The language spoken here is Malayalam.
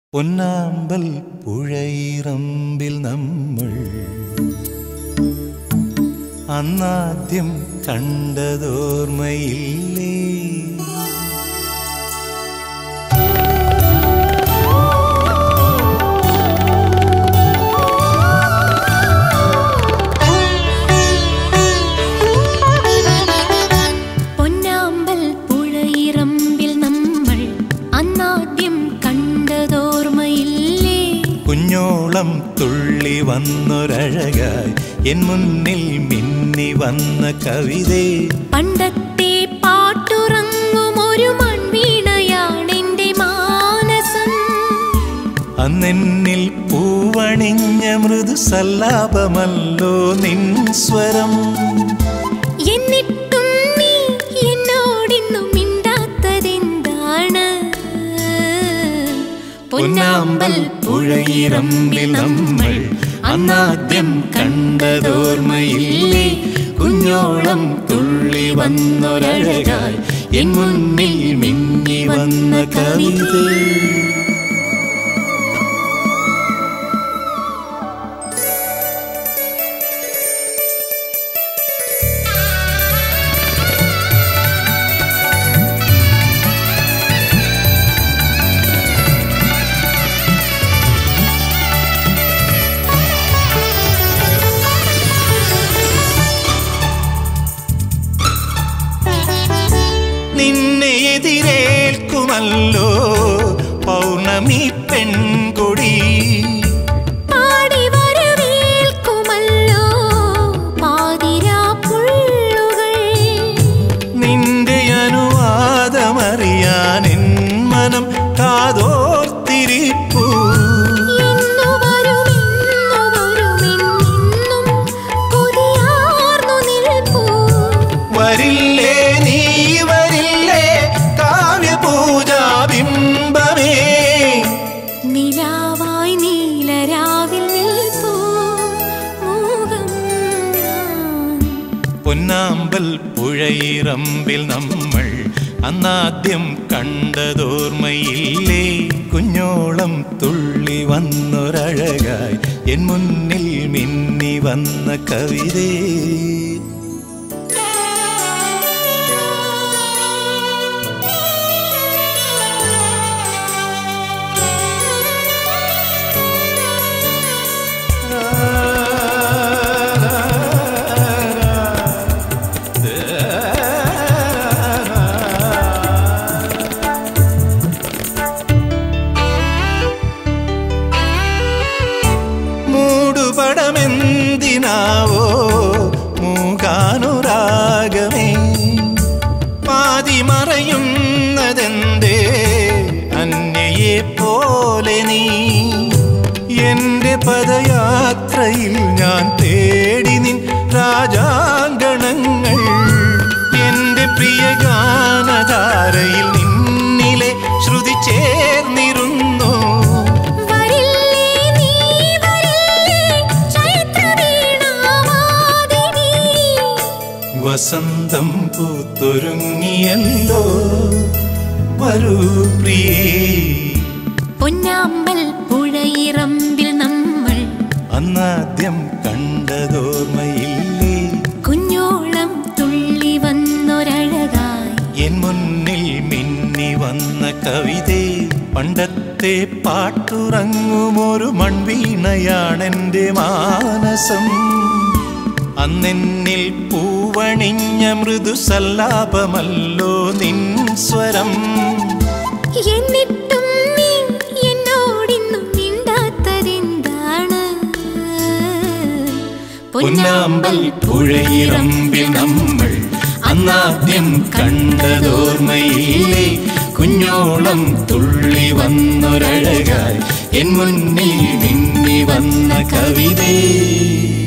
പൊന്നാമ്പൽ പുഴയിറമ്പിൽ നമ്മൾ അന്നാദ്യം കണ്ടതോർമ്മയില്ലേ പൊന്നാമ്പൽ പുഴയിറമ്പിൽ നമ്മൾ അന്നാദ്യം കണ്ടതോർമ്മയില്ലേ കുഞ്ഞോളം തുള്ളി വന്നൊരഴകായി എൻ മുന്നിൽ മിന്നി വന്ന കവിതേ പണ്ടത്തെ പാട്ടുറങ്ങും ഒരു മൺവീണയാണെന്റെ മാനസം അന്നെന്നിൽ പൂവണിഞ്ഞ മൃദു സല്ലാപമല്ലോ നിൻ സ്വരം എന്നിട്ടും നീ എന്നോടിന്നും മിണ്ടാത്തതെന്താണ് പൊന്നാമ്പൽ പുഴയിറമ്പിൽ നമ്മൾ അന്നാദ്യം കണ്ടതോർമ്മയില്ലേ കുഞ്ഞോളം തുള്ളി വന്നൊരഴകായി എൻ മുന്നിൽ മിന്നി വന്ന കവിതേ നിന്നെ എതിരേൽക്കുമല്ലോ പൗർണമി പെൺകൊടി പാടി വരവേൽക്കുമല്ലോ പാതിരാപ്പുള്ളുകൾ നിന്റെ അനുവാദമറിയാൻ എൻ മനം കാതോർത്തിരിപ്പൂ എന്നു വരും എന്നു വരുമെന്നെന്നും കൊതിയാർന്നു നിൽപ്പൂ വരില്ലേ നീ വരില്ലേ കാവ്യപൂജാബിംബമേ നിലാവായി നീലരാവിൽ നിൽപ്പൂ മൂകം ഞാൻ പൊന്നാമ്പൽ പുഴയിറമ്പിൽ നമ്മൾ അന്നാദ്യം കണ്ടതോർമ്മയില്ലേ കുഞ്ഞോളം തുള്ളി വന്നൊരഴകായി എൻ മുന്നിൽ മിന്നി വന്ന കവിതേ മൂടുപടമെന്തിനാവോ മൂകാനുരാഗമേ പാതി മറയുന്നതെന്തേ അന്യയെ പോലെ നീ എന്റെ പദയാത്രയിൽ ഞാൻ തേടി നിൻ രാജാങ്കണങ്ങൾ എന്റെ പ്രിയ ഗാനധാരയിൽ നിന്നിലെ ശ്രുതി ചേർന്നിരുന്നു വരില്ലേ നീ വരില്ലേ ചൈത്രവീണാവാദിനി വസന്തം പൂത്തൊരുങ്ങിയല്ലോ വരൂ പ്രിയേ പൊന്നാമ്പൽ പുഴയിറമ്പിൽ നമ്മൾ അന്നാദ്യം കണ്ടതോർമ്മയില്ലേ കുഞ്ഞോളം തുള്ളി വന്നൊരഴകായി എൻ മുന്നിൽ മിന്നി വന്ന കവിതേ പണ്ടത്തെ പാട്ടുറങ്ങുമൊരു മൺവീണയാണെന്റെ മാനസം അന്നെന്നിൽ പൂവണിഞ്ഞ മൃദു സല്ലാപമല്ലോ നിൻ സ്വരം എന്നിട്ടും നീ എന്നോടിന്നും മിണ്ടാത്തതെന്താണ് പൊന്നാമ്പൽ പുഴയിറമ്പിൽ നമ്മൾ അന്നാദ്യം കണ്ടതോർമ്മയില്ലേ കുഞ്ഞോളം തുള്ളി വന്നൊരഴകായി എൻ മുന്നിൽ മിന്നി വന്ന കവിതേ